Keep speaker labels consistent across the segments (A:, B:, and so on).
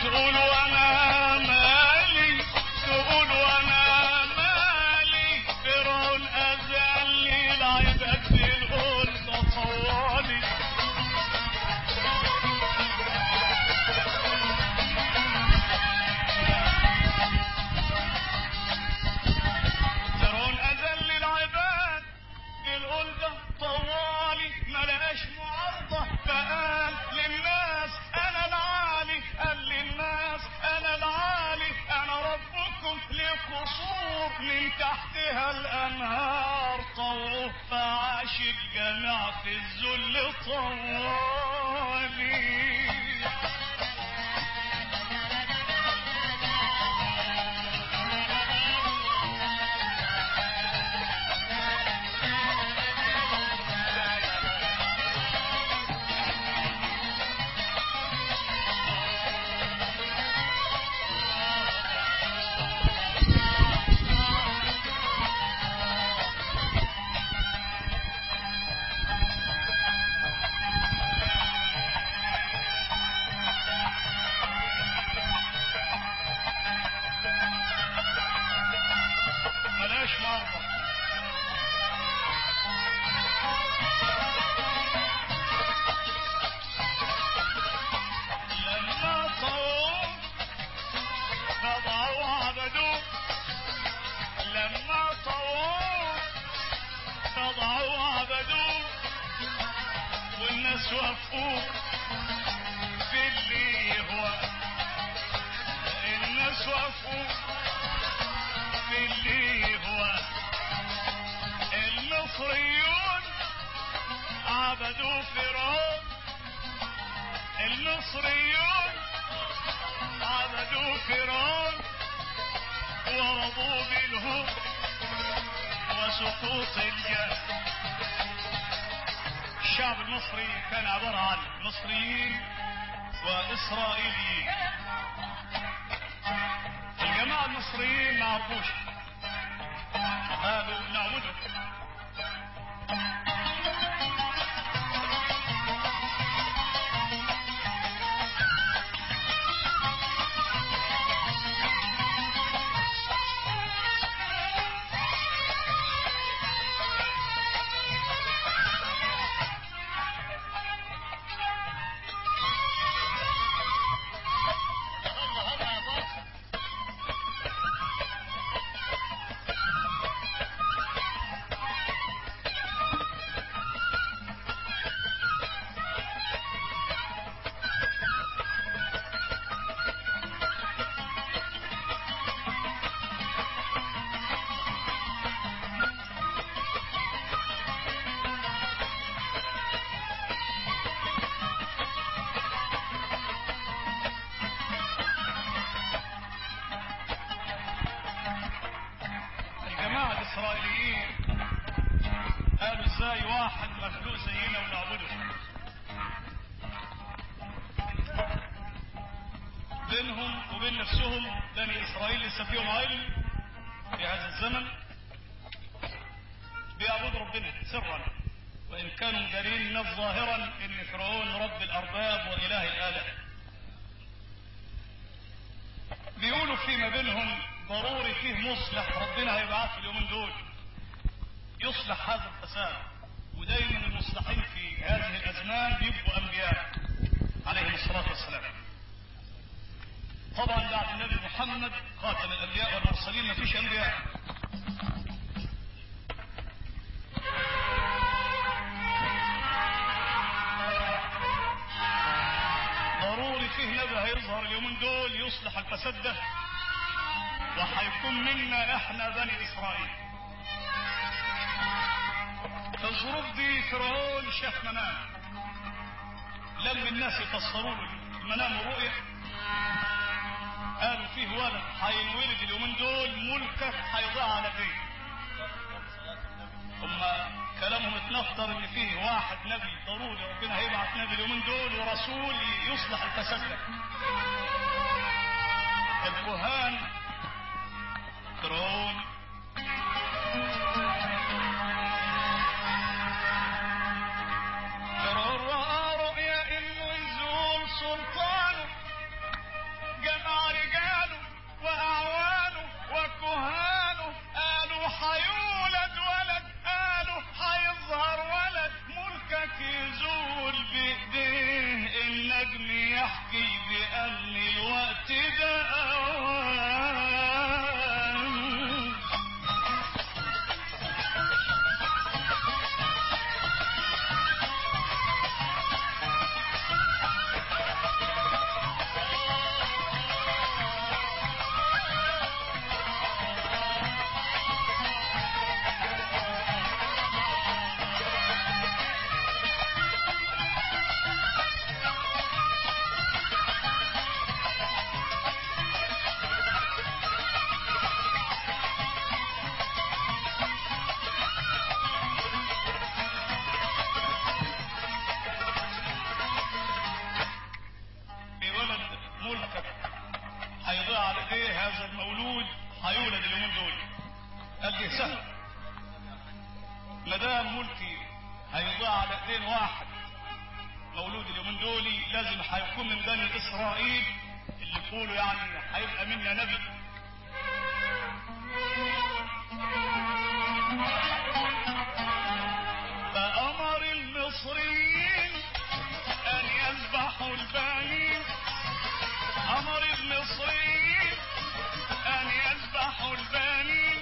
A: تقول وانا مالي تقول وانا مالي فرعون اذلني العباد القول طوالي فرعون اذل العباد القلدة طوالي ما لقاش معارضة فقال للناس انا العالي قال للناس انا العالي انا ربكم لقصور من تحتها الانهار طوف فعاش الجميع في الذل طوالي ملاش مرضى لما طووا خضعوا عبدوه لما طووا خضعوا عبدوه والناس وقفوه في اللي يهوى الناس وقفوه في اللي هو المصريون عبدوا فرعون المصريون عبدوا فرعون ورضوا بالهوب وسقوط الجاه الشعب المصري كان عبارة عن مصريين وإسرائيليين الجماعة المصريين ما عرفوش قالوا نعبده الجماعة الإسرائيليين قالوا ازاي واحد مخلوق زينا ونعبده بينهم وبين نفسهم بني إسرائيل لسه فيهم علم في هذا الزمن بيعبدوا ربنا سرا وإن كانوا مدارين الناس ظاهرا إن فرعون رب الأرباب وإله الآلهة بيقولوا فيما بينهم ضروري فيه مصلح ربنا هيبعثه اليومين دول يصلح هذا الفساد ودايما المصلحين في هذه الازمان بيبقوا انبياء عليهم الصلاه والسلام طبعا بعد النبي محمد خاتم الانبياء والمرسلين ما فيش انبياء ضروري فيه نبي هيظهر اليومين دول يصلح الفساد ده وهيكون منا احنا بني اسرائيل في الظروف دي فرعون شاف منام لم الناس يفسروا له المنام رؤيا قالوا فيه ولد هينولد اليومين دول ملكك هيضيع على بيت هم كلامهم اتنفر ان فيه واحد نبي ضروري ربنا هيبعث نبي اليومين دول ورسول يصلح الفساد ده الكهان فرعون فرعون رأى رؤيا انه يزول سلطانه ينسى ما دام ملكي هيضيع على ايدين واحد مولود اليومين دول لازم هيكون من بني اسرائيل اللي يقولوا يعني هيبقى منا نبي فامر المصريين ان يذبحوا البنين امر المصريين ان يذبحوا البنين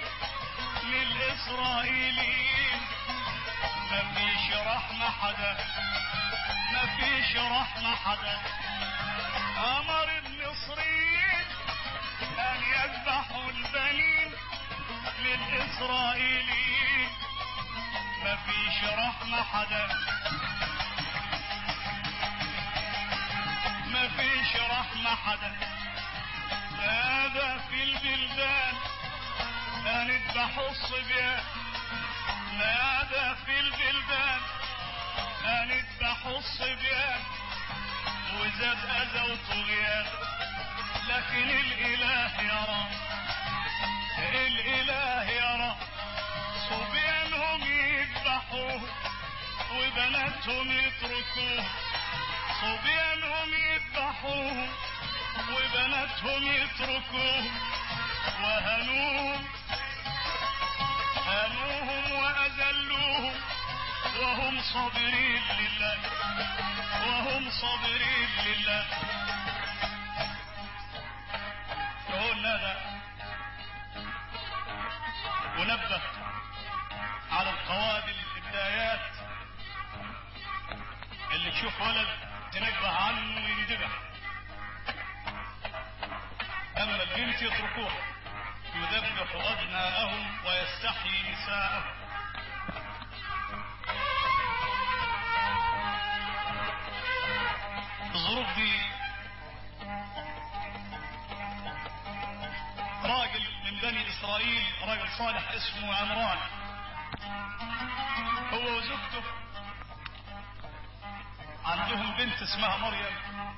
A: للاسرائيليين مفيش رحمة حدا مفيش رحمة حدا امر المصريين ان يذبحوا البنين للاسرائيليين مفيش رحمة حدا مفيش رحمة حدا هذا في البلدان ان اذبحوا الصبيان نادى في البلدان ان اذبحوا الصبيان وزاد اذى وطغيان لكن الاله يرى الاله يرى صبيانهم يذبحوه وبناتهم يتركوه صبيانهم يذبحوه وبناتهم يتركوه وهنوهم هانوهم وأذلوهم وهم صابرين لله وهم صابرين لله يقول هذا ونبه على القوابل البدايات اللي تشوف ولد تنبه عنه ويندبح اما البنت يتركوها يذبح أبناءهم ويستحيي نساءهم الظروف دي راجل من بني إسرائيل راجل صالح اسمه عمران هو وزوجته عندهم بنت اسمها مريم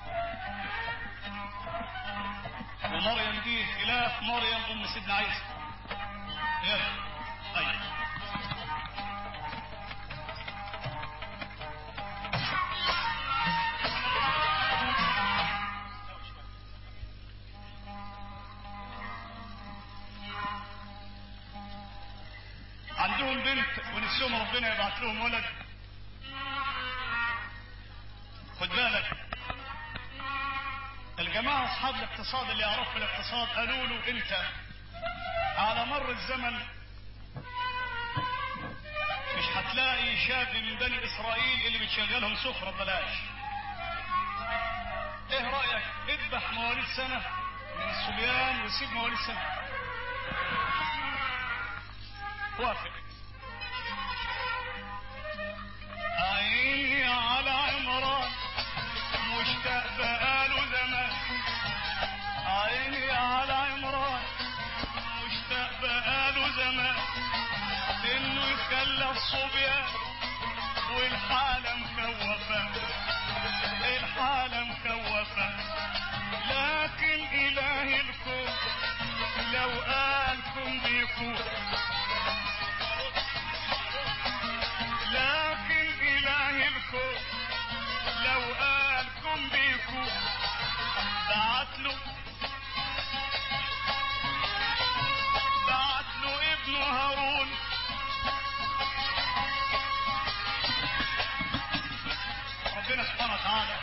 A: ومريم دي خلاف مريم ام سيدنا عيسى يلا طيب عندهم بنت ونفسهم ربنا يبعث لهم ولد خد بالك الجماعة أصحاب الاقتصاد اللي يعرفوا الاقتصاد قالوا له أنت على مر الزمن مش هتلاقي شاب من بني إسرائيل اللي بتشغلهم سفرة ببلاش إيه رأيك اذبح مواليد سنة من الصبيان وسيب مواليد سنة وافق عيني على عمران مشتاق بقاله زمان عيني على عمران مشتاق بقاله زمان انه يخلى الصبيان والحالة مكوفة الحالة مكوفة لكن اله الكون لو قالكم بيكون لكن اله الكون لو قالكم بيكون بعت له بعت له ابنه هارون ربنا سبحانه وتعالى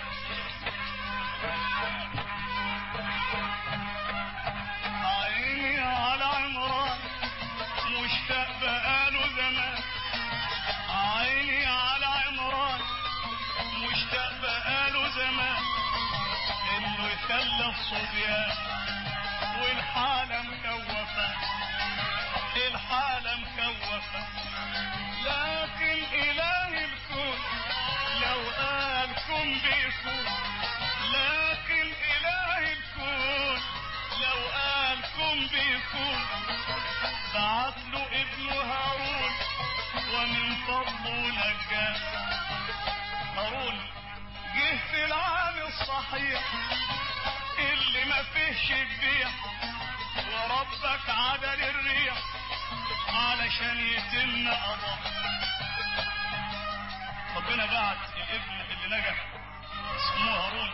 A: عيني على عمران مشتاق بقاله زمان عيني على عمران مشتاق بقاله زمان انه يخلى الصبيان والحالة مكوفة الحالة مكوفة لكن اله الكون لو قالكم بيكون لكن اله الكون لو قالكم بيكون بعت له ابنه هارون ومن فضله نجاه هارون جه في العام الصحيح اللي ما فيهش تبيع وربك عدل الريح علشان يتم قضاء ربنا بعت الابن اللي نجح اسمه هارون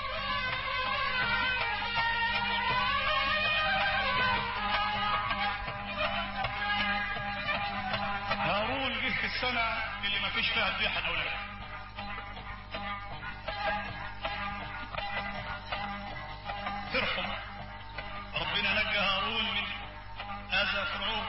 A: هارون جه في السنة اللي ما فيش فيها ذبيحة الأولاد ترحم ربنا نجى هارون من أذى فرعون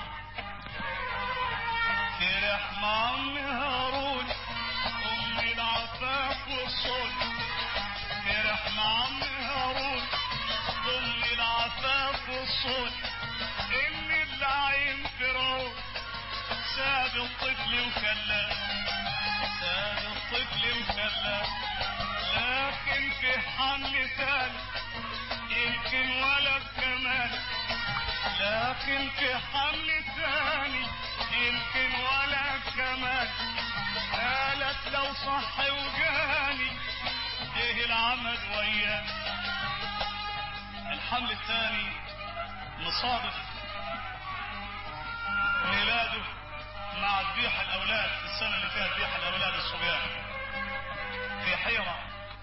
A: فرح مع أم هارون أم العفاف والصون فرح مع أم هارون أم العفاف والصون إن اللعين فرعون ساب الطفل وخلاه ساب الطفل وخلاه لكن في حمل ثاني يمكن ولد كمان لكن في حمل ثاني يمكن ولد كمان قالت لو صح وجاني ايه العمل وياه الحمل الثاني مصادف ميلاده مع ذبيح الاولاد في السنه اللي فيها ذبيح الاولاد الصبيان في حيره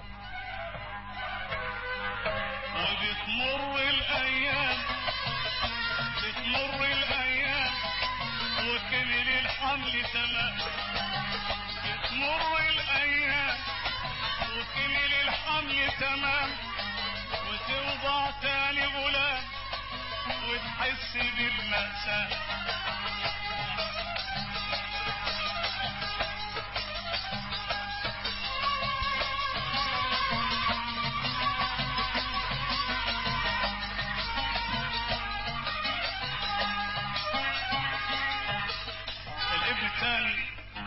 A: وبتمر الايام بتمر الايام وكمل الحمل تمام بتمر الايام وكمل الحمل تمام وتوضع تاني غلام وتحس بالمأساة الابن الثاني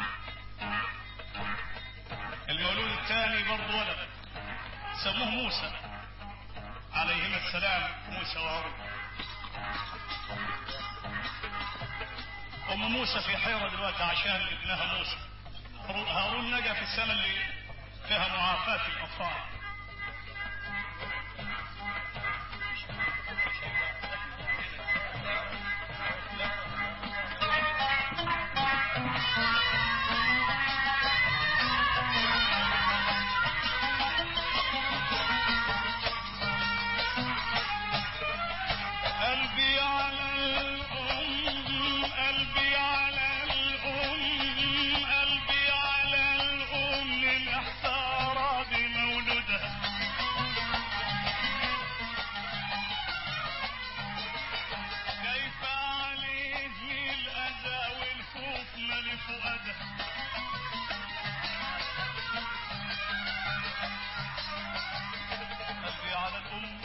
A: المولود الثاني برضه ولد سموه موسى عليهما السلام موسى وهارون ام موسى في حيرة دلوقتي عشان ابنها موسى هارون نجا في السنة اللي فيها معافاة الأطفال قلبي على الأم قلبي على الأم قلبي على الأم محتارة بمولودها كيف عليه الأذى والخوف مال فؤادها قلبي على الأم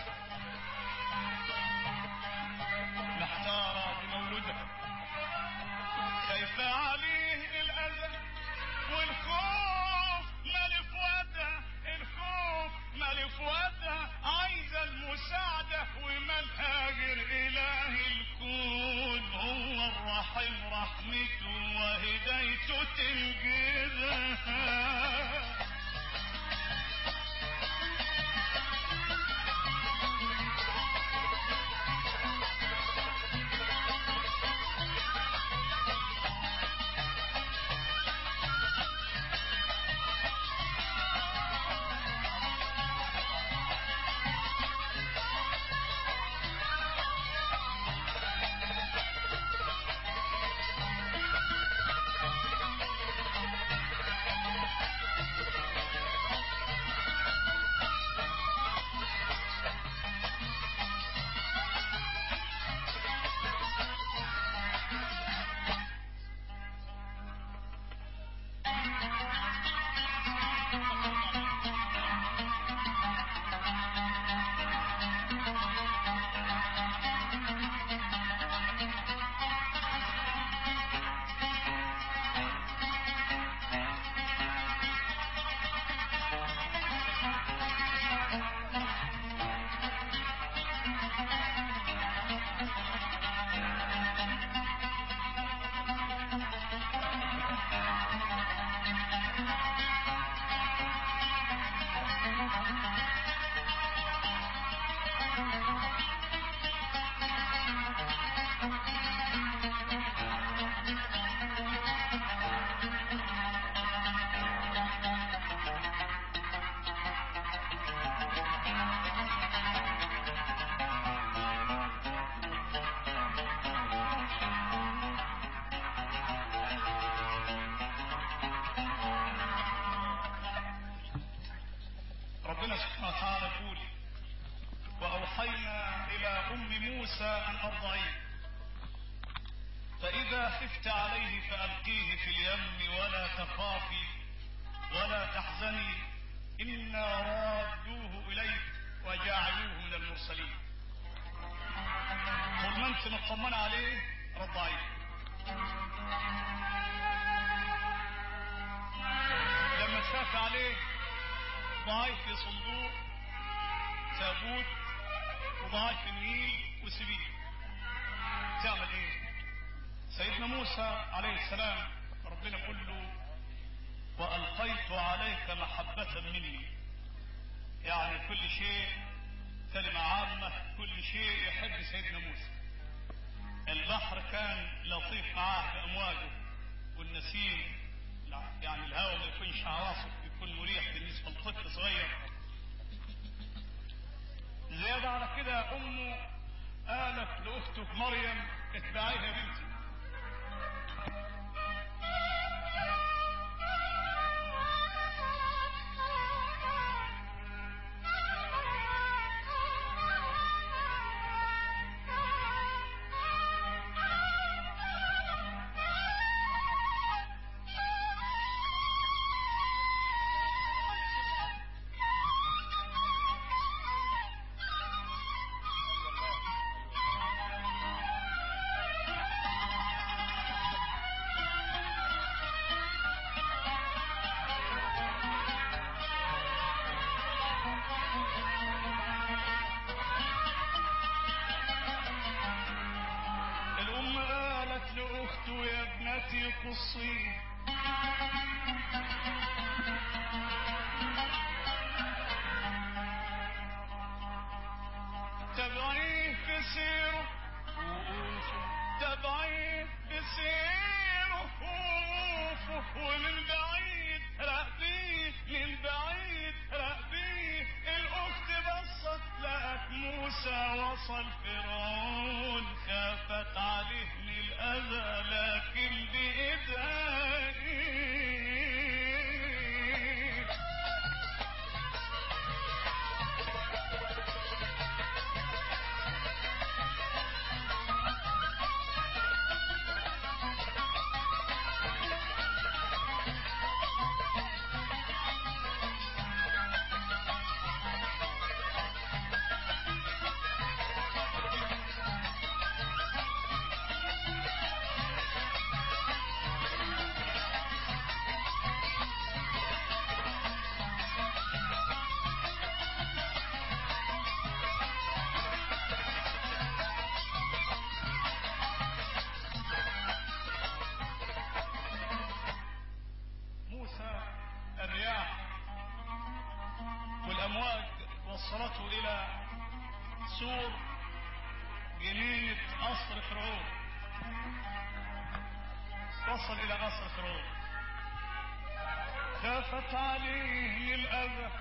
A: محتارة بمولودها كيف عليه الأذى والخوف مالف ودها الخوف مالف ودها عايزة المساعدة وما الهاجر إله الكون هو الرحيم رحمته وهدايته تنجي موسى أن أرضعيه فإذا خفت عليه فألقيه في اليم ولا تخافي ولا تحزني إنا رادوه إليك وجاعلوه من المرسلين طول ما أنت مطمنة عليه رضعيه لما تخاف عليه ضعيه في صندوق تابوت وضعيه في النيل وسبيه تعمل ايه سيدنا موسى عليه السلام ربنا يقول له والقيت عليك محبة مني يعني كل شيء كلمة عامة كل شيء يحب سيدنا موسى البحر كان لطيف معاه بأمواجه والنسيم يعني الهواء ما يكونش عواصف يكون مريح بالنسبة لطفل صغير زيادة على كده أمه قالت لأخته مريم اتبعيها يا بنتي الأم قالت لأخته يا ابنتي قصي تبعيه بسيره تبعيه بسيره ومن بعيد راقبيه من بعيد راقبيه الأخت بصت لقت موسى وصل فرعون خافت عليه من الأذى لكن بإيدها إيه موسى الرياح والأمواج وصلته إلى سور جنينة قصر فرعون وصل إلى قصر فرعون خافت عليه الأذى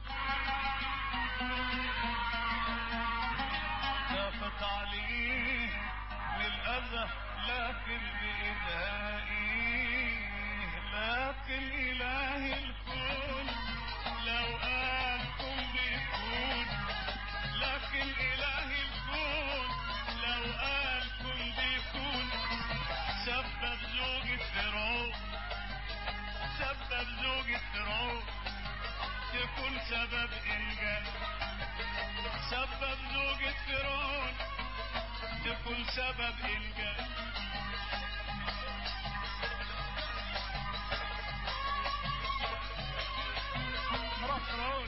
A: خافت عليه الأذى لكن بإذائه لكن إله الكون لو قالكم بيكون لكن إله الكون لو قالكم بيكون سبب زوجة فرعون سبب زوجة فرعون تكون سبب إنجاز سبب زوجة فرعون تكون سبب إنجاز مرات فرعون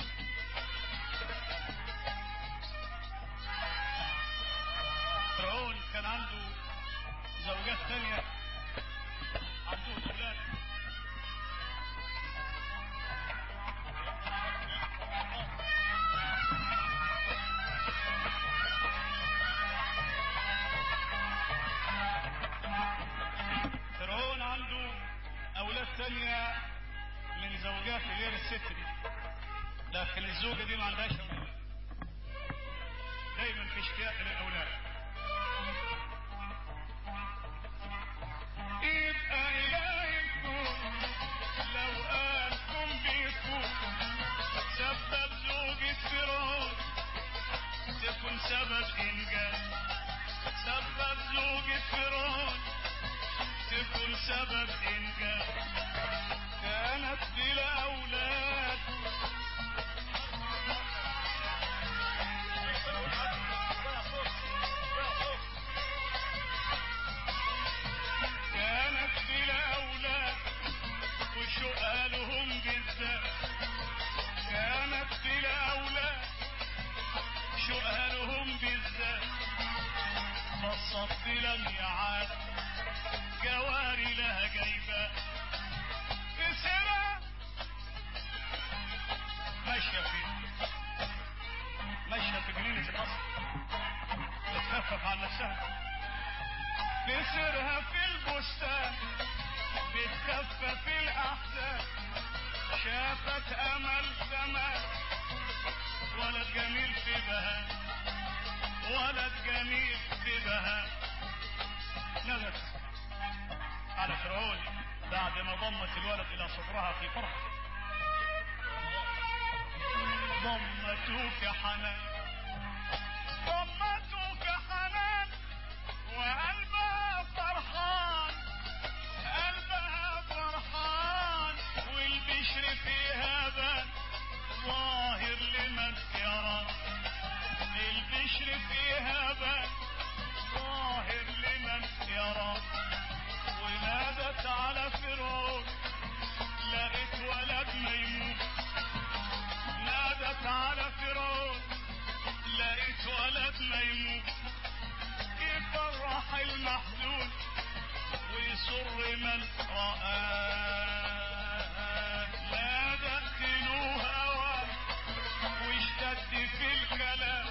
A: فرعون كان عنده زوجات ثانية عنده أولاد فرعون عنده أولاد ثانية من زوجات غير الست دي لكن الزوجة دي ما عندهاش أولاد دايما في اشتياق للأولاد يبقى إله الكون لو قالكم بيكون سبب زوجة فرعون تكون سبب إنجاز سبب إنجاب كانت بلا أولاد كانت بلا أولاد وسؤالهم بالذات كانت بلا أولاد سؤالهم بالذات بصت بلا ميعاد جواري لها جايبة تسرى ماشية في ماشية في جنينة القصر بتخفف على نفسها تسرها في البستان بتخفف الأحزان شافت أمل زمان ولد جميل في بهاء ولد جميل في بهاء نزلت على فرعون بعد ما ضمت الولد الى صدرها في فرح ضمته في حنان ضمته في حنان وقلبها فرحان قلبها فرحان والبشر فيها بان ظاهر لمن يرى البشر فيها بان ظاهر لمن يرى ونادت على فرعون لقيت ولد ميمون نادت على فرعون لقيت ولد ميمون يفرح المحزون ويسر من رآه نادت له هوى واشتد في الكلام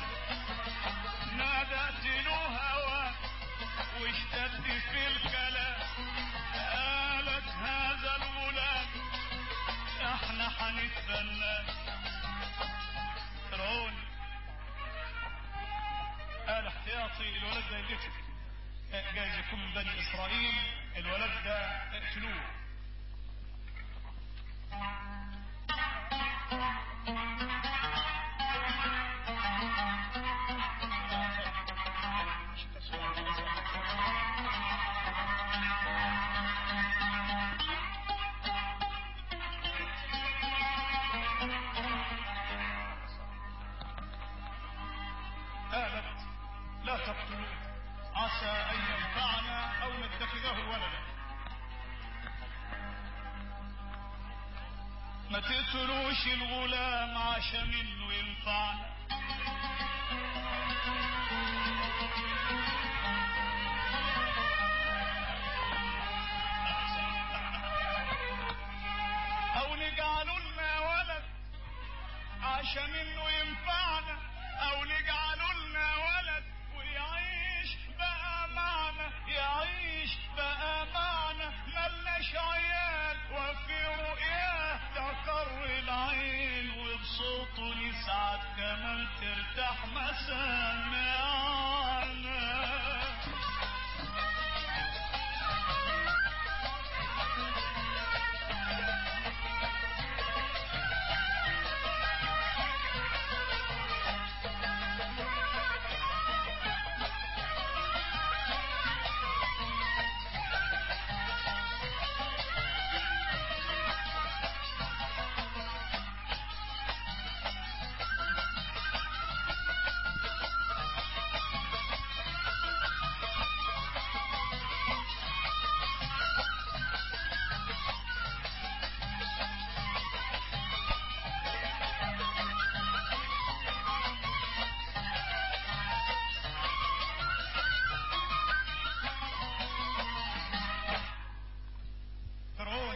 A: نادت له هوى واشتد في الكلام قالت هذا الغلام احنا حنتبنى فرعون قال احتياطي الولد ده يقتل جايز يكون من بني اسرائيل الولد ده اقتلوه قالت لا تقتلوه عسى ان ينفعنا او نتخذه ولدا ما تقتلوش الغلام عشان منه ينفعنا او نجعله لنا ولد عشان انه ينفعنا او نجعله لنا ولد ويعيش بقى معنا يعيش بقى معنا ملناش عيال وفي رؤياه تقر العين وبصوته نسعد كمان ترتاح مسامعنا فرعون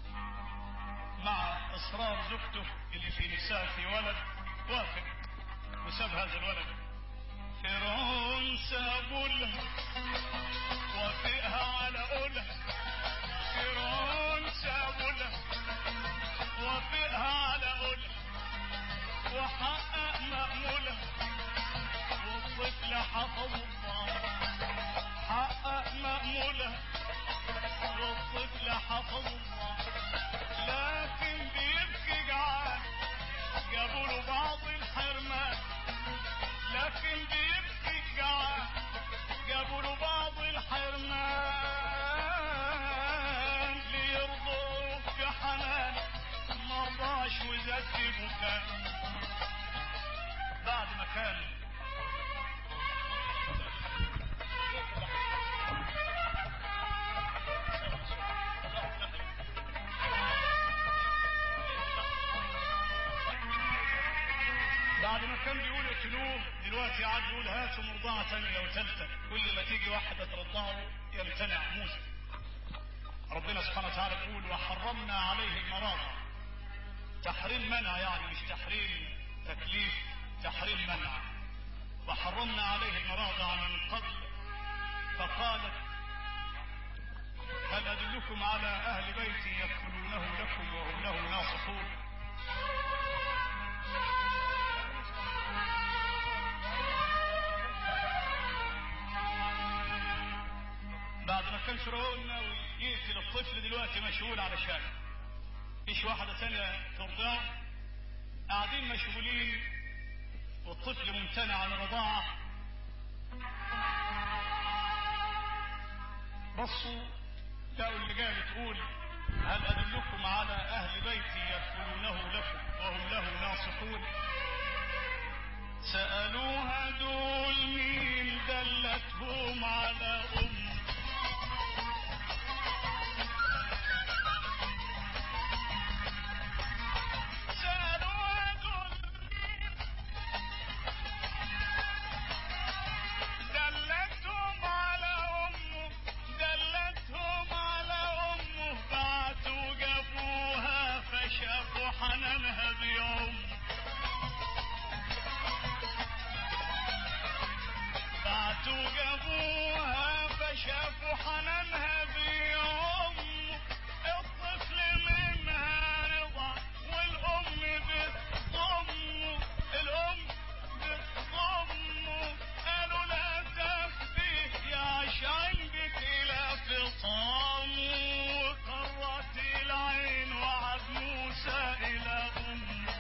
A: مع اصرار زوجته اللي في نساء في ولد وافق وساب هذا الولد فرعون سابوا لها وافقها على قولها فرعون سابوا لها وافقها على قولها وحقق مأمولها والطفل حفظ الله حقق مأمولها والطفل حفظ الله لكن بيبكي جعان جابوا له بعض الحرمان لكن بيبكي جعان جابوا له بعض الحرمان في بكاء بعد ما كان بعد ما كان بيقول اقتلوه دلوقتي قاعد يقول هاتوا مرضعة ثانية وثالثة كل ما تيجي واحدة ترضعه يمتنع موسى ربنا سبحانه وتعالى يقول وحرمنا عليه المراضع تحريم منع يعني مش تحريم تكليف تحريم منع وحرمنا عليه المراضع من قبل فقالت هل أدلكم على أهل بيتي يكفلونه لكم وهم له ناصحون بعد ما كان فرعون ناوي يقتل الطفل دلوقتي مشغول علشان فيش واحدة ثانية ترضعه قاعدين مشغولين والطفل ممتنع عن الرضاعة بصوا لقوا اللي جاي بتقول هل أدلكم على أهل بيتي يكفلونه لكم وهم له ناصحون سألوها دول مين دلتهم على أم سألوها دول مين دلتهم على أمه دلتهم على أمه بعتوا جابوها فشافوا حنانها بيوم بعتوا جابوها فشافوا حنانها بيوم الطفل منها رضع والأم بتضمه الأم بتضمه قالوا لا تخفي يا شنبك إلى فطامه وقرت العين وعد موسى إلى أمه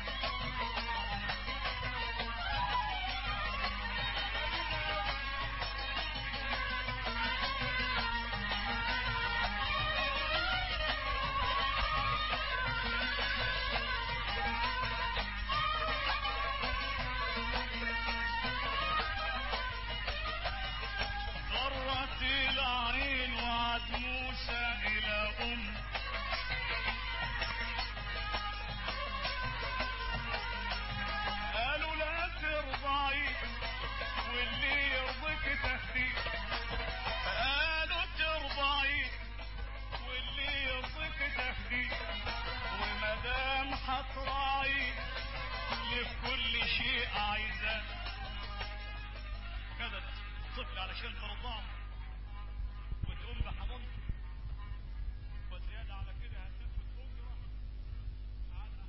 A: ضرت العين وعد موسى إلى أم قالوا لا ترضعي واللي يرضيك تهدي قالوا ترضعي واللي يرضيك تهدي ومدام حتراعي لكل شيء عايزاه خدت طفل علشان ترضعه وتقوم بحضنته وزيادة على كده هتاخد أجرة على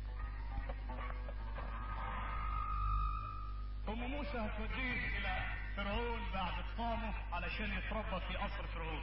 A: ام موسى هتوديه الى فرعون بعد اطفامه علشان يتربى في قصر فرعون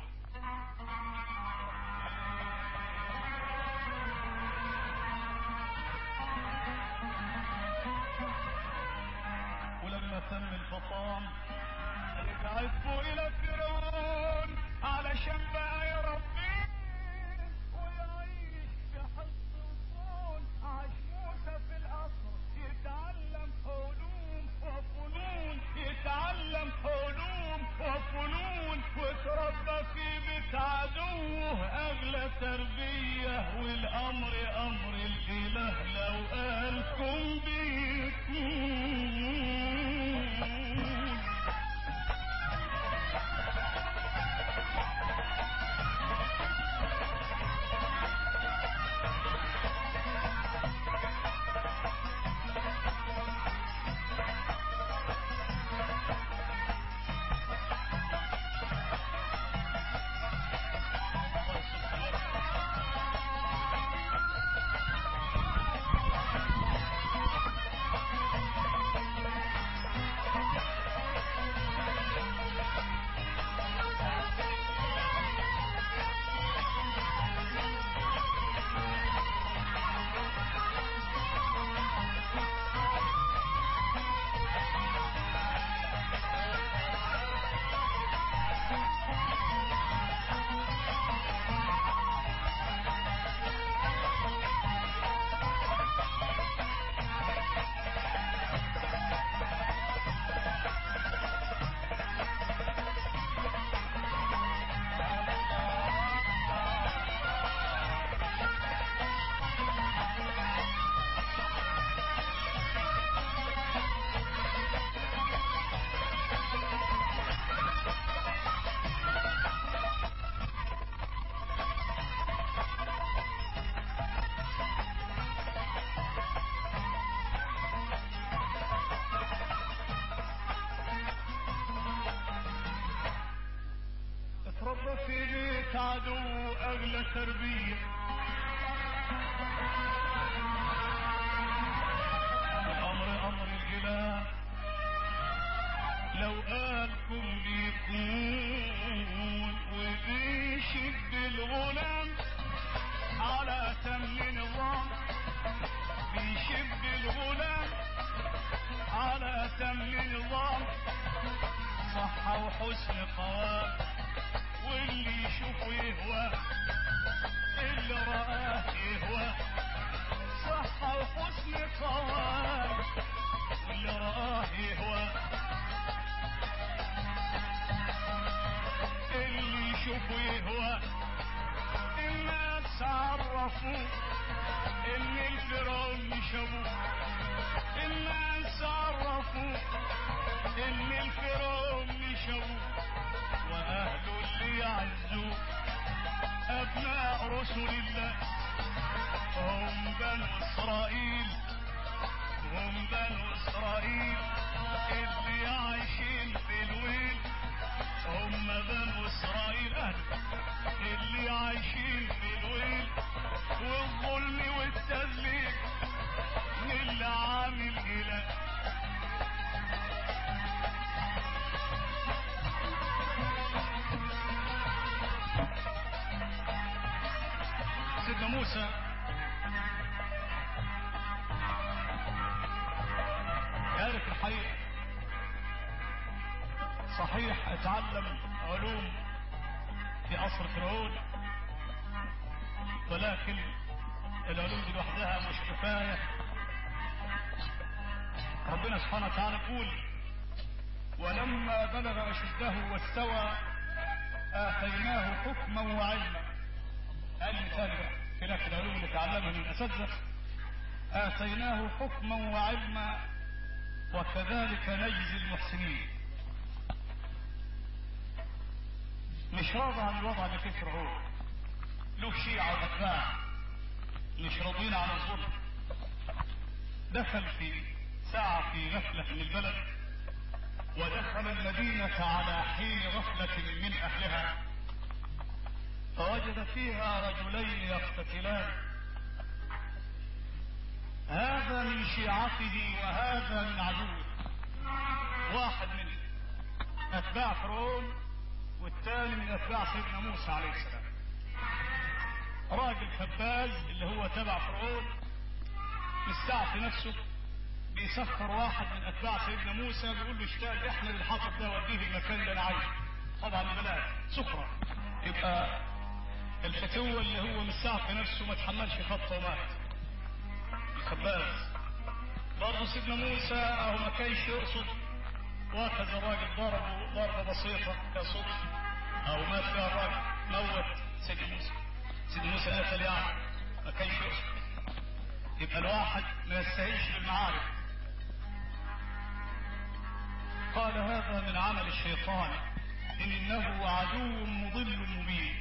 A: ولما تم الفطام رجعته الى فرعون علشان بقى يربيه ويعيش في حفظ وصول عاش موسى في القصر يتعلم علوم وفنون يتعلم علوم وفنون وتربى في بيت عدوه اغلى تربيه والامر امر الاله لو قالكم بيكون اتربى في بيت عدو اغلى تربيه الامر امر الاله لو قالكم بيكون وبيشد الغلام على تم نظام بيشد الغلام على تم نظام صحة وحسن قوام واللي يشوفه يهوى اللي رآه يهوى صحة وحسن قوام واللي رآه يهوى اللي يشوفه يهوى الناس عرفوا ان الفرعون مش ابوه الناس عرفوا ان الفرعون مش ابوه واهله اللي يعزوه ابناء رسل الله هم بنو اسرائيل هم بنو اسرائيل اللي عايشين في الويل هم بنو اسرائيل اهل اللي عايشين في الويل والظلم والتذليل من اللي عامل اله سيدنا موسى يعرف الحقيقة صحيح اتعلم علوم في عصر فرعون ولكن العلوم دي لوحدها مش كفاية ربنا سبحانه وتعالى يقول ولما بلغ أشده واستوى آتيناه حكما وعلما قال مثال بقى خلاف العلوم اللي تعلمها من الأساتذة آتيناه حكما وعلما وكذلك نجزي المحسنين مش راضي عن الوضع اللي فيه فرعون له شيعة وأتباع مش راضيين عن الظلم دخل في ساعة في غفلة من البلد ودخل المدينة على حين غفلة من أهلها فوجد فيها رجلين يقتتلان هذا من شيعته وهذا من عدوه واحد منهم اتباع فرعون والثاني من اتباع سيدنا موسى عليه السلام راجل خباز اللي هو تبع فرعون مستعفي نفسه بيسخر واحد من اتباع سيدنا موسى بيقول له اشتغل احمل الحطب ده وديه المكان اللي انا عايزه طبعا بلاش سخره يبقى الفتوة اللي هو مستعفي نفسه ما تحملش خطه ومات الخباز برضه سيدنا موسى اهو ما كانش يقصد واخذ الراجل ضربه ضربه بسيطه كصدف او مات فيها الراجل موت سيدنا موسى سيدنا موسى قتل يعني ما كانش يقصد يبقى الواحد ما يستهينش بالمعارف قال هذا من عمل الشيطان انه عدو مضل مبين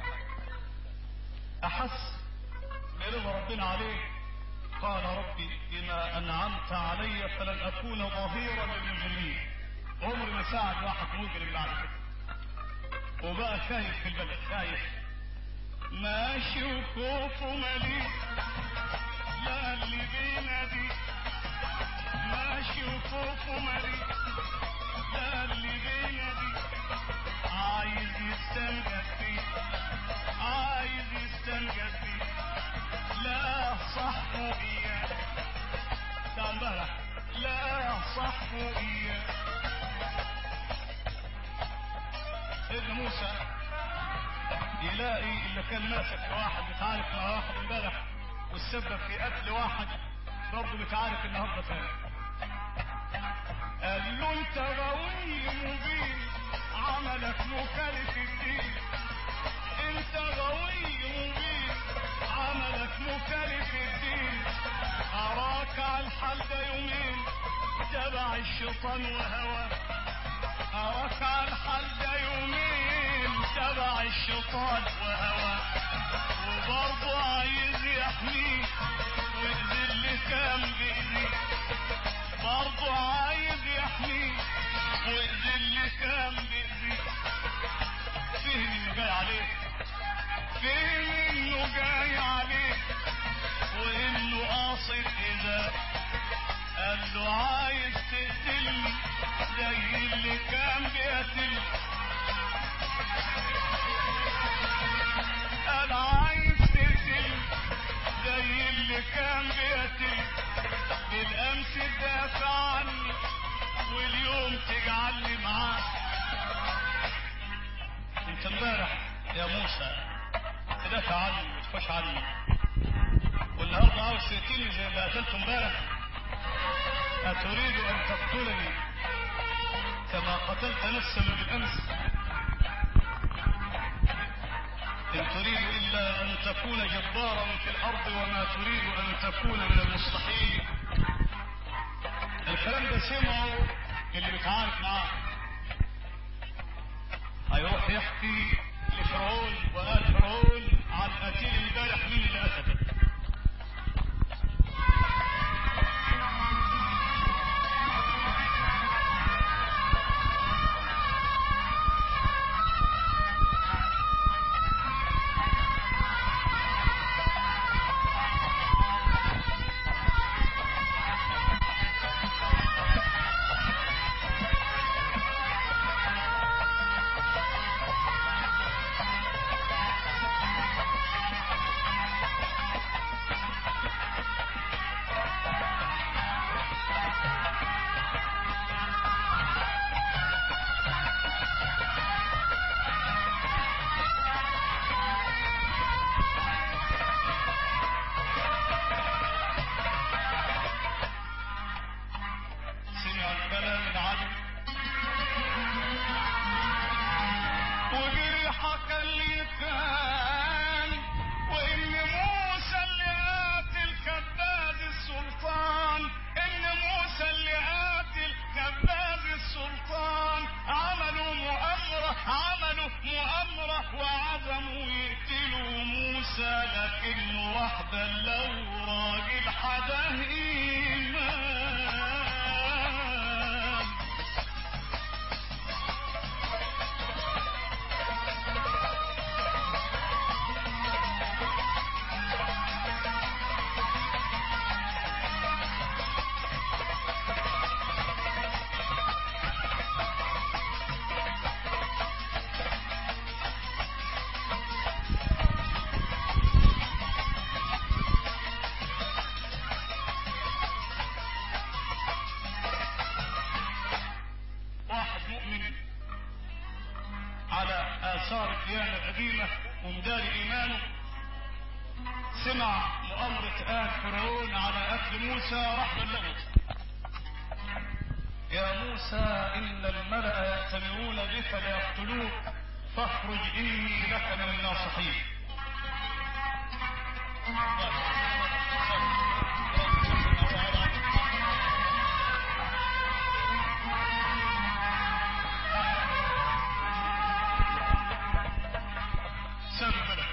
A: احس برضا ربنا عليه قال ربي بما انعمت علي فلن اكون ظهيرا للمجرمين عمري ما ساعد واحد مجرم بعد كده وبقى خايف في البلد خايف ماشي وكوفه مليء لا اللي بينادي ماشي وكوفه مليء لا اللي بينادي عايز يستنجد فيه عايز يستنجد فيه لا صحبه اياه ده امبارح لا صحبه اياه سيدنا موسى يلاقي اللي كان ماسك واحد متعارف مع واحد امبارح والسبب في قتل واحد برضه متعارف النهارده تاني قال له انت غوي مبين عملك مخالف الدين انت غوي مبين عملك مخالف الدين اراك على الحال ده يومين تبع الشيطان وهواه اراك على الحال ده يومين تبع الشيطان وهواه وبرضه عايز يحميك ويأذي اللي كان بإيديك برضه عايز يحميك ويأذي اللي كان بإيديك فهم انه جاي عليك فهم انه جاي عليك وانه قاصد اذا قال له عايز تقتلني زي اللي كان بيقتلني قال عايز تقتلني زي اللي كان بيقتلني بالامس تدافع عني واليوم تجعلني معاك انت امبارح يا موسى تدافع عني وتخش عني والنهارده عاوز تقتلني زي اللي قتلته امبارح أتريد أن تقتلني كما قتلت نفسا بالأمس إن تريد إلا أن تكون جبارا في الأرض وما تريد أن تكون من المصلحين الكلام ده سمعه اللي بيتعارك معاه هيروح يحكي لفرعون وقال فرعون عن قتيل امبارح مين اللي قتله سمع الكلام العدل وجرحك اللي كان وان موسى اللي قاتل كباد السلطان ان موسى اللي قاتل كباد السلطان عملوا مؤامرة عملوا مؤامرة وعزموا يقتلوا موسى لكنه وحده لو راجل حدا إيمان مؤمن على آثار الديانة القديمة ومدار إيمانه سمع مؤامرة آل فرعون على قتل موسى راح بلغه يا موسى إن الملأ يأتمرون بك ليقتلوك فاخرج إني لك من الناصحين ساب البلد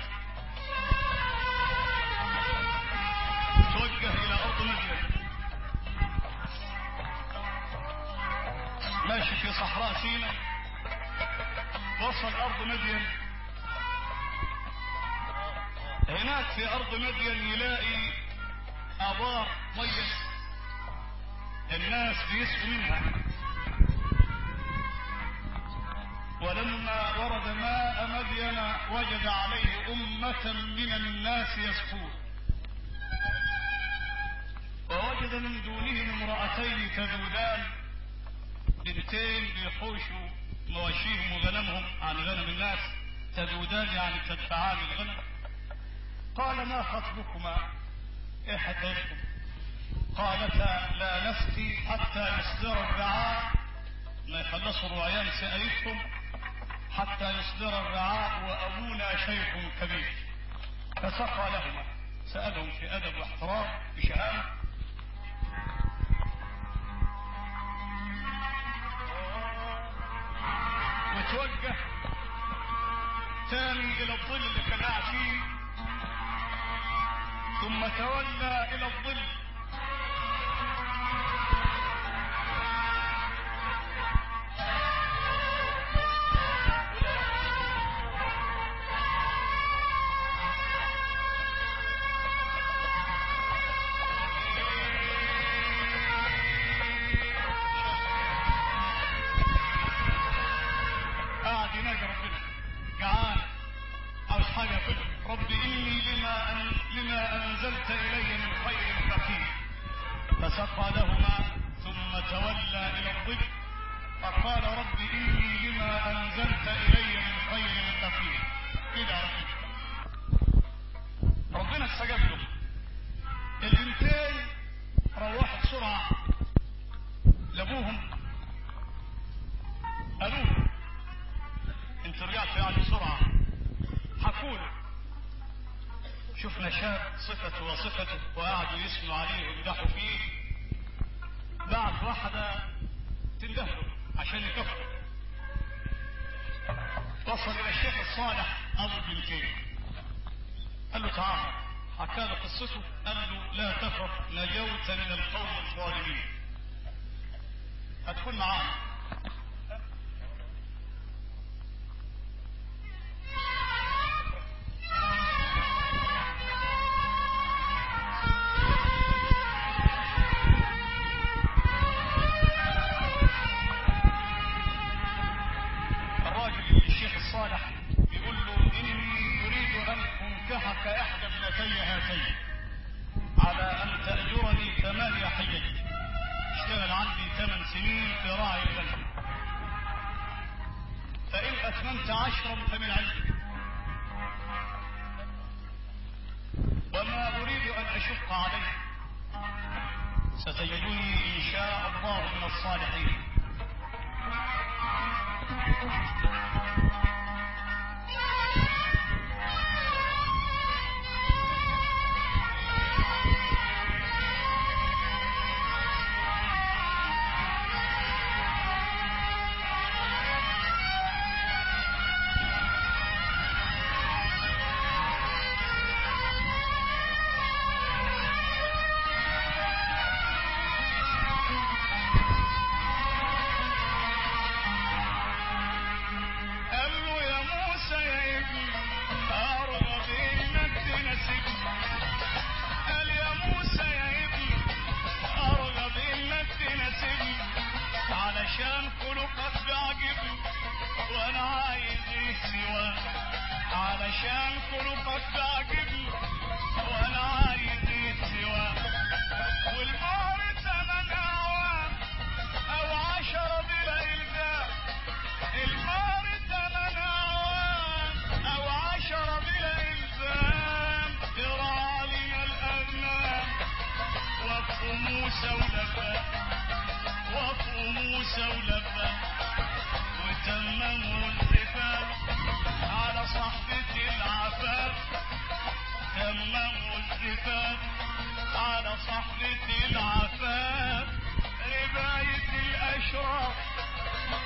A: توجه إلى أرض مدين ماشي في صحراء سيناء وصل أرض مدين هناك في أرض مدين يلاقي آبار مية الناس بيسقوا منها ولما ورد ماء مدين وجد عليه أمة من الناس يسقون ووجد من دونهم امرأتين تذودان بنتين بيحوشوا مواشيهم وغنمهم عن غنم الناس تذودان يعني تدفعان الغنم قال ما خطبكما ايه حكايتكم قالتا لا نسقي حتى يصدر الرعاء ما يخلصوا الرعيان سقايتكم حتى يصدر الرعاء وابونا شيخ كبير فسقى لهما سالهم في ادب واحترام بشهامه وتوجه تاني الى الظل اللي كان قاعد فيه ثم تولى الى الظل قاعد يناجي ربنا جعان عاوز حاجه ياكلها رب اني لما أن لما انزلت الي من خير فقير فسقى لهما ثم تولى الى الظل فقال رب اني لما انزلت الي من خير فقير كده يا رب ربنا استجاب له البنتين روحوا بسرعه لابوهم قالوا له انت رجعت يعني بسرعة حكوا له شفنا شاب صفته وصفته وقعدوا يسموا عليه ويمدحوا فيه بعت واحدة تندهله عشان يكفر وصل الى الشيخ الصالح ابو البنتين قال له تعال حكى له قصته قال له لا تخف نجوت من القوم الظالمين هتكون معانا الراجل الشيخ الصالح يقول له اني اريد ان انكحك احدى ابنتي هاتين على ان تاجرني ثمانية حجج اشتغل عندي ثمان سنين في راعي الغنم فان اتممت عشرا فمن عندك وما اريد ان اشق عليك ستجدني ان شاء الله من الصالحين قال له يا موسى يا ابني أرغب إنك تناسبني قال يا موسى يا ابني أرغب إنك تناسبني علشان خلقك بيعجبني وأنا عايز إيه سواك علشان خلقك بيعجبني وأنا عايز إيه سواك والبار ثمن أعوام أو عشرة بلا إلزام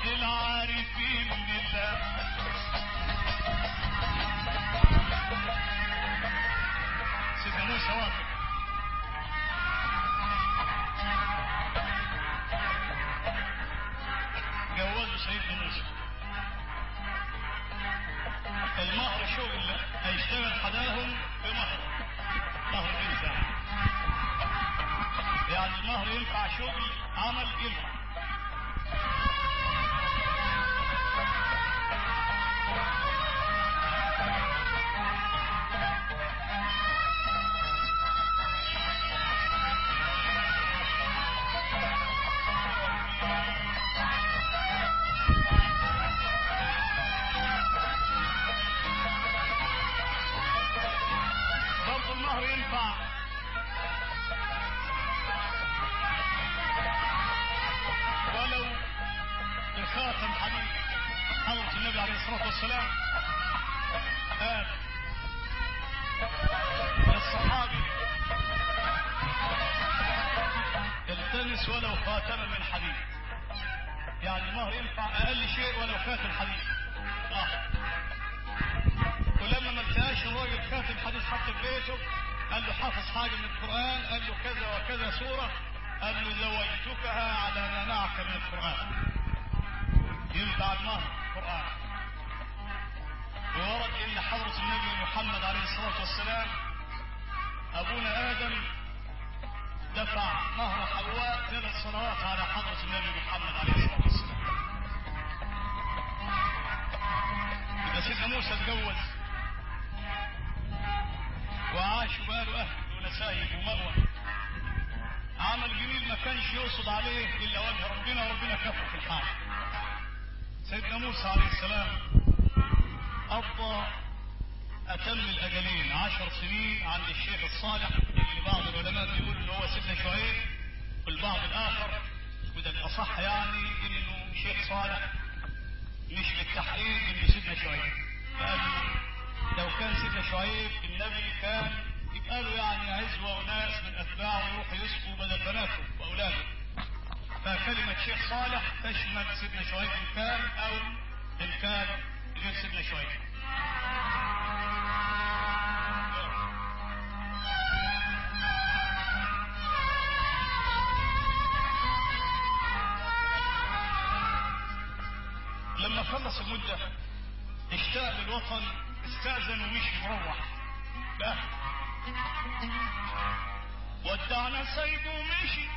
A: العارفين بالله سيدنا موسى واقف جوزوا سيدنا موسى المهر شغل هيشتغل حداهم بمهر مهر بنت يعني المهر ينفع شغل عمل ينفع برضه المهر ينفع ولو بخاتم حديد حضرة النبي عليه الصلاة والسلام قال للصحابي التمس ولو خاتما من حديد يعني المهر ينفع اقل شيء ولو خاتم حديد اه ولما ما لقاش الراجل خاتم حديث حطه في بيته قال له حافظ حاجه من القران قال له كذا وكذا سوره قال له زوجتكها على ما معك من القران ينفع المهر القران وورد ان حضره النبي محمد عليه الصلاه والسلام ابونا ادم دفع مهر حواء ثلاث صلوات على حضره النبي محمد عليه الصلاه والسلام يبقى سيدنا موسى اتجوز وعاش وبقاله اهل ونسايب ومأوى عمل جميل ما كانش يقصد عليه الا وجه ربنا وربنا كفر في الحال سيدنا موسى عليه السلام قضى اتم الاجلين عشر سنين عند الشيخ الصالح اللي بعض العلماء بيقولوا ان هو سيدنا شعيب والبعض الاخر وده الاصح يعني انه شيخ صالح مش بالتحقيق انه سيدنا شعيب لانه لو كان سيدنا شعيب النبي كان يبقى له يعني عزوه وناس من اتباعه يروحوا يسقوا بدل بناته واولاده فكلمه شيخ صالح تشمل سيدنا شعيب ان كان او ان كان غير سيدنا شعيب لما خلص المدة اشتاق للوطن استأذن ومشي مروح لا ودعنا الصيد ومشي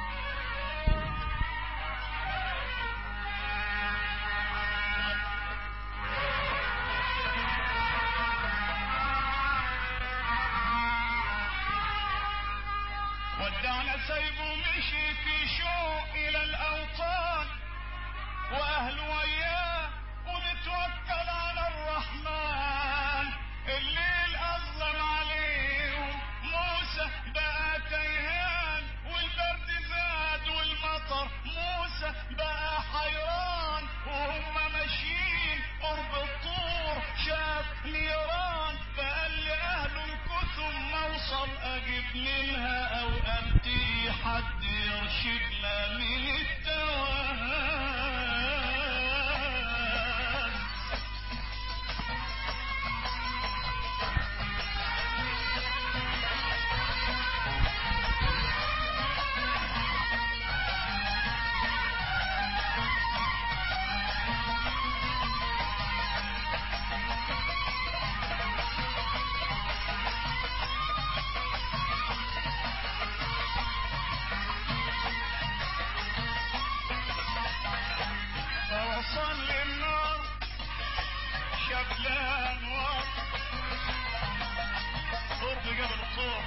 A: ودعنا السيب ومشي في شوق إلى الأوطان واهل وياه ونتوكل على الرحمن الليل اظلم عليهم موسى بقى تيهان والبرد زاد والمطر موسى بقى حيران وهم ماشيين قرب الطور شاف نيران فقال لاهل الكتم موصل اجيب منها او ابدي حد يرشدنا من التوهان فوصل للنار شاف لها انوار قرب جبل الطور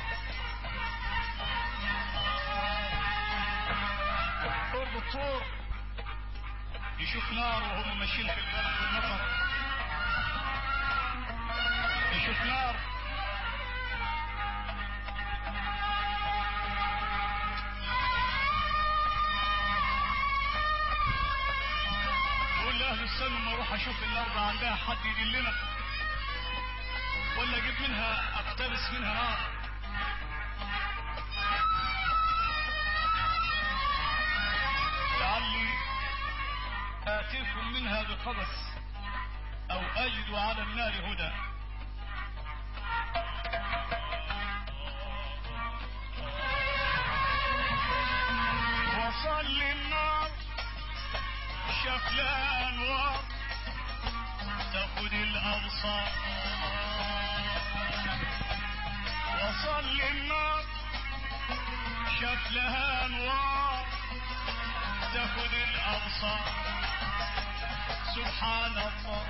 A: قرب الطور يشوف نار وهم ماشيين في البلد والمطر يشوف نار يقول لأهل السنة ما اروح اشوف النار ده عندها حد يدلنا ولا اجيب منها اقتبس منها نار لعلي آتيكم منها بقبس أو أجد على النار هدى وصل النار شاف لها أنوار تاخد الأبصار وصل النار شاف لها أنوار تاخد الأبصار سبحان الله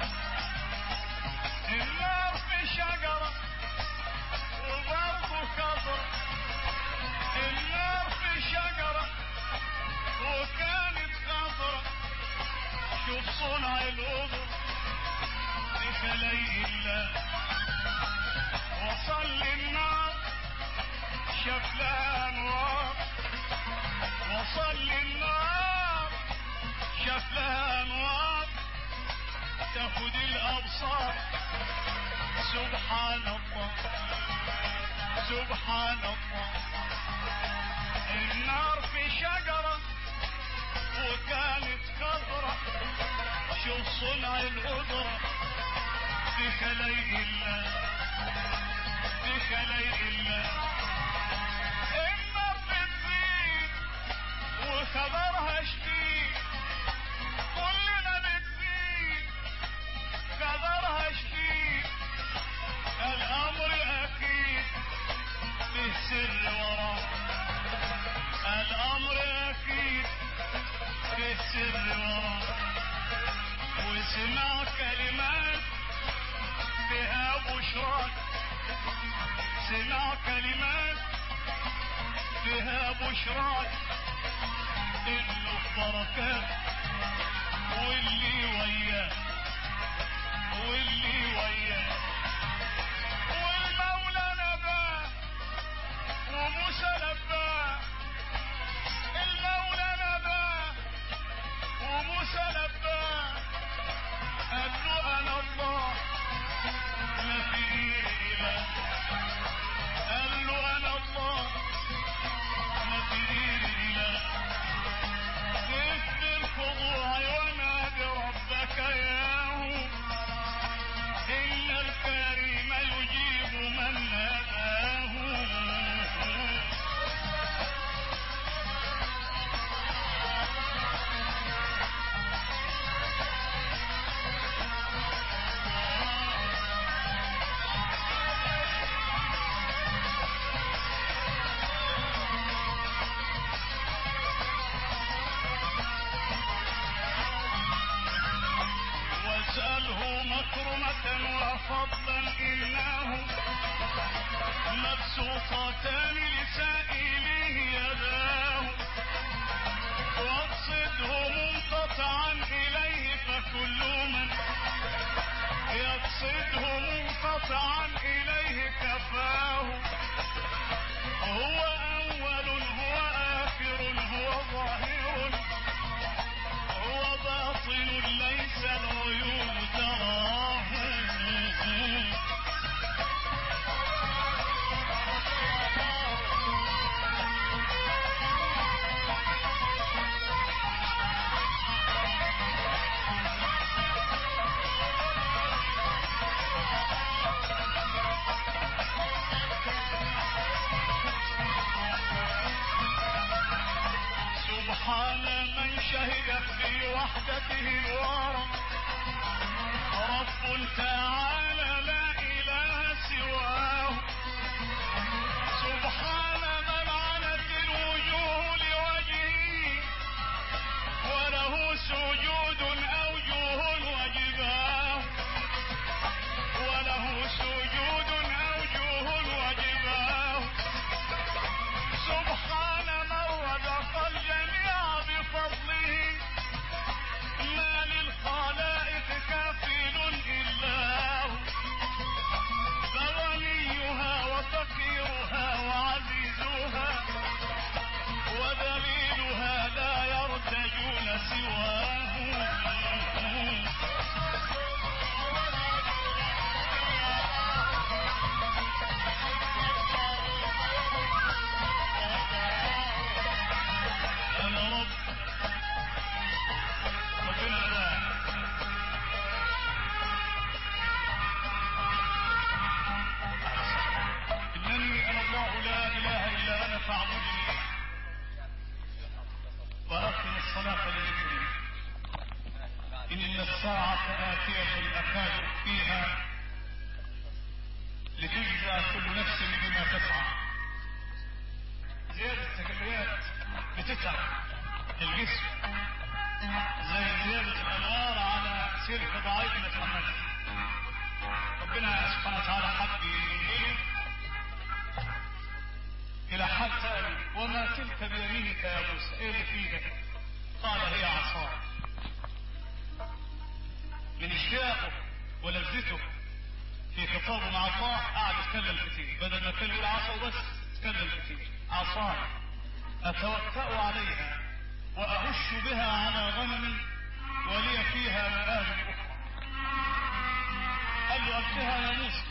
A: النار في شجرة وبرضه كبر النار في شجرة وكانت خضرة شوف صنع القدر بخلي الله وصل النار شاف لها انوار وصل النار شاف لها انوار تاخد الابصار سبحان الله سبحان الله النار في شجرة وكانت خضرة شوف صنع القدرة في خلي الله في خلي الله النار بتزيد وخبرها شديد كلنا بتزيد خبرها شديد الامر اكيد فيه سر وراه الامر اكيد فيه سر وراه وسمع كلمات بها بشراك سمع كلمات بها بشراك انه بركات واللي وياه واللي وياه والمولى نباه وموسى نباه المولى نباه وموسى نباه قال له انا الله ما في اله قال له انا الله ما في اله كف الخضوع ونادي ربك ياهو ان الكريم يجيب من ناداه واسأله مكرمة وفضلا إنه مبسوطتان لسائله يداه واقصده منقطعا إليه فكل من يقصده منقطعا إليه كفاه هو أول هو آخر هو ظاهر هو باطن ليس العيون تراه سبحان من شهد في وحدته الورى رب تعالى لا اله سواه سبحان من عنت الوجوه لوجهه وله سجود اوجه وجباه وله سجود اوجه وجباه سبحان من رزق الجميع بفضله ما إن الساعة آتية أكاد فيها لتجزى كل نفس بما تسعى زيادة التجليات بتتعب الجسم زي زيادة الأنوار على سلك ضعيف نتحمله ربنا سبحانه وتعالى حب ينقله إلى حد ثاني وما تلك بيمينك يا موسى إيه اللي في إيدك؟ قال هي عصاي من اشتياقه ولذته في خطابه مع الله قعد يتكلم كتير بدل ما كان يقول عصا وبس يتكلم كتير عصاي اتوكا عليها واهش بها على غنمي ولي فيها مآرب اخرى قال له القها يا موسى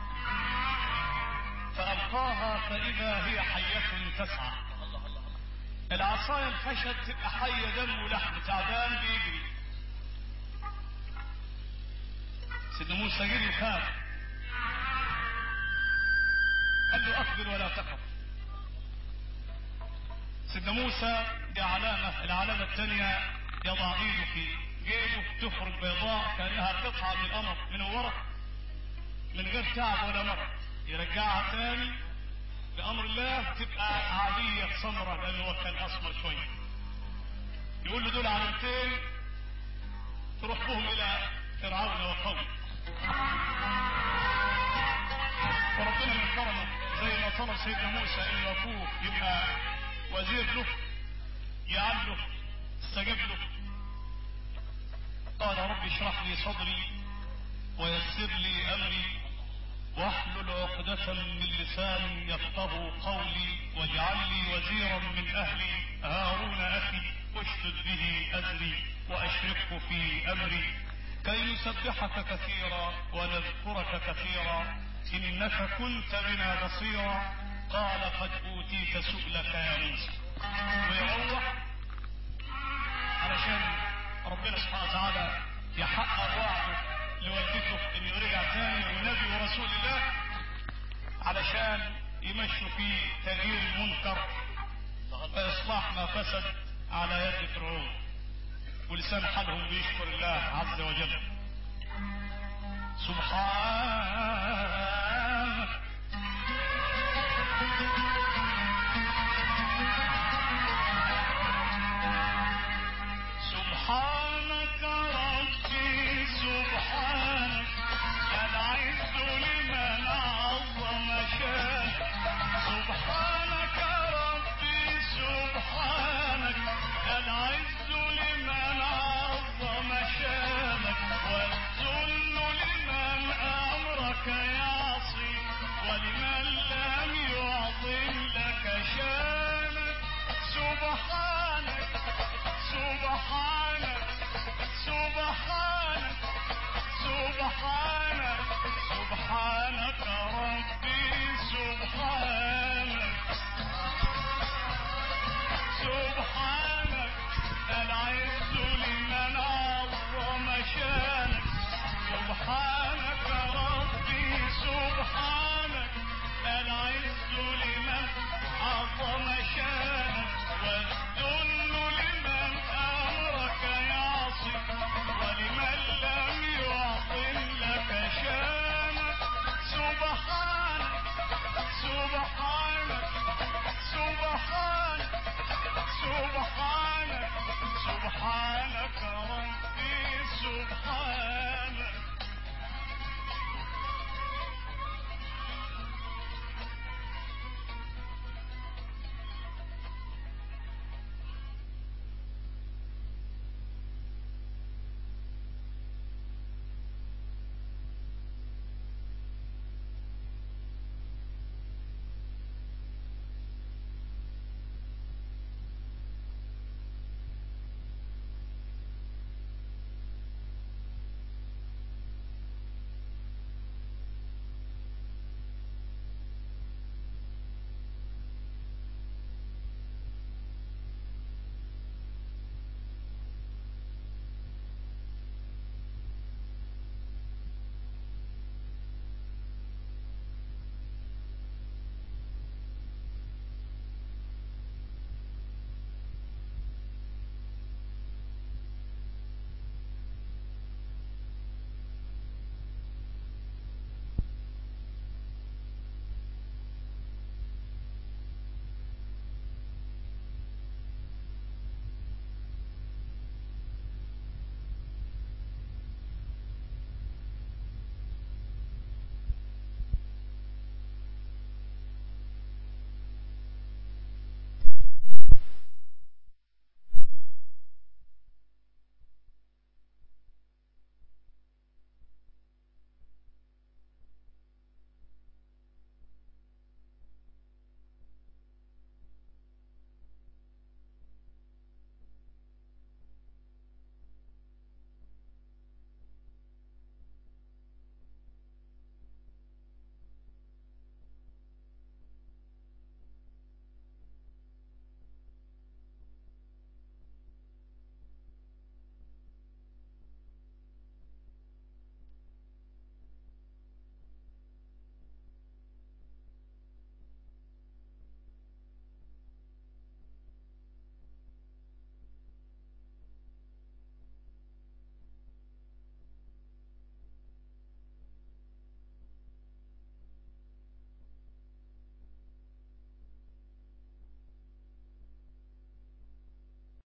A: فالقاها فاذا هي حيه تسعى العصايه الخشب تبقى حيه دم ولحم تعبان بيجري سيدنا موسى جري وخاف قال له اقبل ولا تخف سيدنا موسى دي علامة العلامة الثانية يضع ايده في جيبه تخرج بيضاء كأنها قطعة من القمر من ورق من غير تعب ولا مرض يرجعها تاني بأمر الله تبقى عادية سمرة لأنه هو كان أسمر شوية يقول له دول علامتين تروح بهم إلى فرعون وقومه وربنا من كرمه زي ما طلب سيدنا موسى ان اخوه يبقى وزير له يعله استجاب له قال رب اشرح لي صدري ويسر لي امري واحلل عقدة من لساني يفقه قولي واجعل لي وزيرا من اهلي هارون اخي اشدد به ازري واشركه في امري كي نسبحك كثيرا ونذكرك كثيرا انك كنت بنا بصيرا قال قد اوتيت سؤلك يا موسى ويروح علشان ربنا سبحانه وتعالى يحقق وعده لوالدته انه يرجع تاني ونبي ورسول الله علشان يمشوا في تغيير المنكر واصلاح ما فسد على يد فرعون ولسان حالهم بيشكر الله عز وجل سبحان سبحانك ربي سبحانك العز لمن عظم شانك سبحانك ربي سبحانك العز لمن عظم شانك والذل لمن امرك يعصي ولمن لم يعظم لك شانك سبحانك سبحانك سبحانك سبحانك